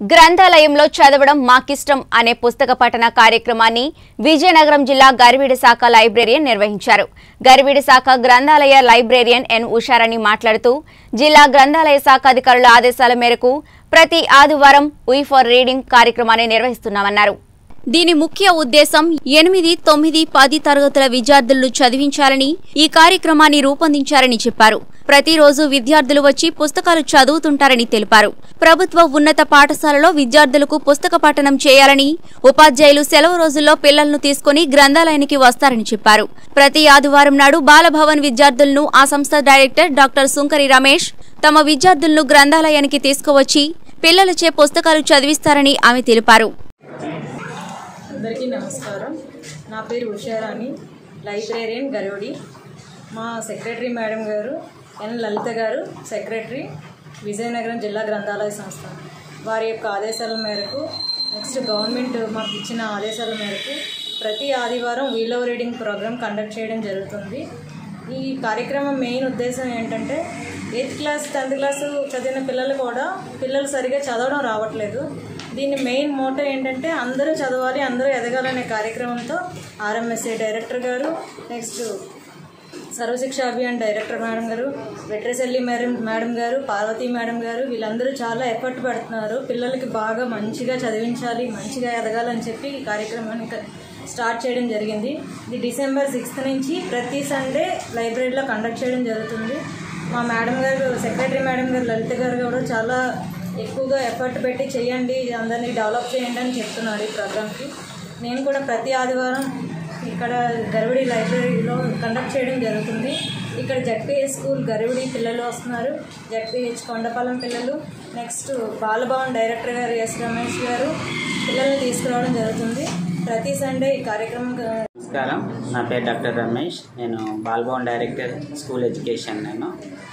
గ్రంథాలయంలో చదవడం మాకిష్టం అనే పుస్తక పఠన కార్యక్రమాన్ని విజయనగరం జిల్లా గరివిడి శాఖ లైబ్రేరియన్ నిర్వహించారు గరివిడి శాఖ గ్రంథాలయ లైబ్రేరియన్ ఎన్ ఉషారాణి మాట్లాడుతూ జిల్లా గ్రంథాలయ శాఖ అధికారుల ఆదేశాల మేరకు ప్రతి ఆదివారం వీ ఫర్ రీడింగ్ కార్యక్రమాన్ని నిర్వహిస్తున్నామన్నారు దీని ముఖ్య ఉద్దేశం ఎనిమిది తొమ్మిది పది తరగతుల విద్యార్థులను చదివించాలని ఈ కార్యక్రమాన్ని రూపొందించారని చెప్పారు ప్రతిరోజు విద్యార్థులు వచ్చి పుస్తకాలు చదువుతుంటారని తెలిపారు ప్రభుత్వ ఉన్నత పాఠశాలలో విద్యార్థులకు పుస్తక పఠనం చేయాలని ఉపాధ్యాయులు సెలవు రోజుల్లో పిల్లలను తీసుకుని గ్రంథాలయానికి వస్తారని చెప్పారు ప్రతి ఆదివారం నాడు బాలభవన్ విద్యార్థులను ఆ సంస్థ డైరెక్టర్ డాక్టర్ సుంకరి రమేష్ తమ విద్యార్థులను గ్రంథాలయానికి తీసుకువచ్చి పిల్లలచే పుస్తకాలు చదివిస్తారని ఆమె తెలిపారు అందరికీ నమస్కారం నా పేరు ఉషారాణి లైబ్రేరియన్ గరోడి మా సెక్రటరీ మేడం గారు ఎన్ లలిత గారు సెక్రటరీ విజయనగరం జిల్లా గ్రంథాలయ సంస్థ వారి యొక్క ఆదేశాల మేరకు నెక్స్ట్ గవర్నమెంట్ మాకు ఇచ్చిన ఆదేశాల మేరకు ప్రతి ఆదివారం వీలో రీడింగ్ ప్రోగ్రామ్ కండక్ట్ చేయడం జరుగుతుంది ఈ కార్యక్రమం మెయిన్ ఉద్దేశం ఏంటంటే ఎయిత్ క్లాస్ టెన్త్ క్లాస్ చదివిన పిల్లలు కూడా పిల్లలు సరిగా చదవడం రావట్లేదు దీని మెయిన్ మోటో ఏంటంటే అందరూ చదవాలి అందరూ ఎదగాలనే కార్యక్రమంతో ఆర్ఎంఎస్ఏ డైరెక్టర్ గారు next Sarva Shiksha Abhiyan director madam గారు వెట్రసెల్లి మేడం మేడం గారు పార్వతీ మేడం గారు వీళ్ళందరూ చాలా ఎఫర్ట్ పెడుతున్నారు పిల్లలకి బాగా మంచిగా చదివించాలి మంచిగా ఎదగాలని చెప్పి ఈ కార్యక్రమాన్ని క- స్టార్ట్ చేయడం జరిగింది ఇది డిసెంబర్ సిక్స్త్ నుంచి ప్రతి సండే లైబ్రరీలో కండక్ట్ చేయడం జరుగుతుంది మా మేడం గారు సెక్రటరీ మేడం గారు లలిత గారు కూడా చాలా ఎక్కువగా ఎఫర్ట్ పెట్టి చేయండి అందరినీ డెవలప్ చేయండి అని చెప్తున్నారు ఈ ప్రోగ్రామ్కి నేను కూడా ప్రతి ఆదివారం ఇక్కడ గరివిడి లైబ్రరీలో కండక్ట్ చేయడం జరుగుతుంది ఇక్కడ జడ్పీహెచ్ స్కూల్ గరివిడి పిల్లలు వస్తున్నారు జడ్పీహెచ్ కొండపాలెం పిల్లలు నెక్స్ట్ బాలభవన్ డైరెక్టర్ గారు ఎస్ రమేష్ గారు పిల్లల్ని తీసుకురావడం జరుగుతుంది ప్రతి సండే ఈ కార్యక్రమం నమస్కారం నా పేరు డాక్టర్ రమేష్ నేను బాల్భవన్ డైరెక్టర్ స్కూల్ ఎడ్యుకేషన్ నేను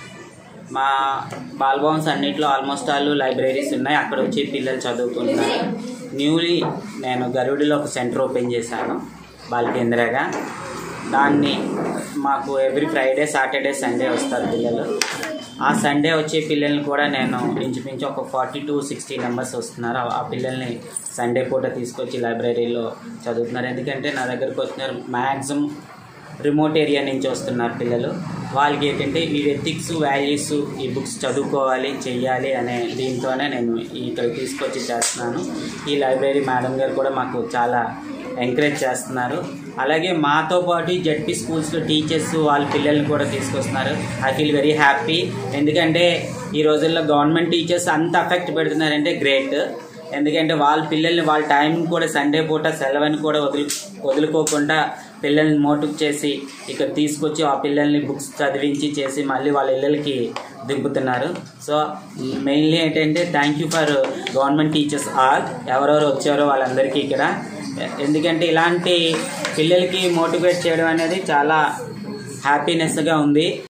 మా బాల్భవన్స్ అన్నింటిలో ఆల్మోస్ట్ ఆల్ లైబ్రరీస్ ఉన్నాయి అక్కడ వచ్చి పిల్లలు చదువుకుంటున్నారు న్యూలీ నేను గరుడిలో ఒక సెంటర్ ఓపెన్ చేశాను బాలకేంద్రగా దాన్ని మాకు ఎవ్రీ ఫ్రైడే సాటర్డే సండే వస్తారు పిల్లలు ఆ సండే వచ్చే పిల్లల్ని కూడా నేను ఇంచుమించు ఒక ఫార్టీ టు సిక్స్టీ మెంబర్స్ వస్తున్నారు ఆ- ఆ పిల్లల్ని సండే పూట తీసుకొచ్చి లైబ్రరీలో చదువుతున్నారు ఎందుకంటే నా దగ్గరకు వచ్చినారు మ్యాక్సిమం రిమోట్ ఏరియా నుంచి వస్తున్నారు పిల్లలు వాళ్ళకి ఏంటంటే ఈ ఎథిక్స్ వాల్యూస్ ఈ బుక్స్ చదువుకోవాలి చెయ్యాలి అనే దీంతోనే నేను ఇక్కడ తీసుకొచ్చి చేస్తున్నాను ఈ లైబ్రరీ మేడం గారు కూడా మాకు చాలా ఎంకరేజ్ చేస్తున్నారు అలాగే మాతో పాటు జడ్పీ స్కూల్స్లో టీచర్స్ వాళ్ళ పిల్లల్ని కూడా తీసుకొస్తున్నారు ఐ ఫీల్ వెరీ హ్యాపీ ఎందుకంటే ఈ రోజుల్లో గవర్నమెంట్ టీచర్స్ అంత అఫెక్ట్ పెడుతున్నారంటే గ్రేట్ ఎందుకంటే వాళ్ళ పిల్లల్ని వాళ్ళ టైం కూడా సండే పూట సెలవని కూడా వదిలి వదులుకోకుండా పిల్లల్ని మోటివ్ చేసి ఇక్కడ తీసుకొచ్చి ఆ పిల్లల్ని బుక్స్ చదివించి చేసి మళ్ళీ వాళ్ళ ఇళ్ళకి దింపుతున్నారు సో మెయిన్లీ ఏంటంటే thank you for government teachers all ఎవరెవరు వచ్చారో వాళ్ళందరికీ ఇక్కడ ఎందుకంటే ఇలాంటి పిల్లలకి మోటివేట్ చేయడం అనేది చాలా హ్యాపీనెస్గా ఉంది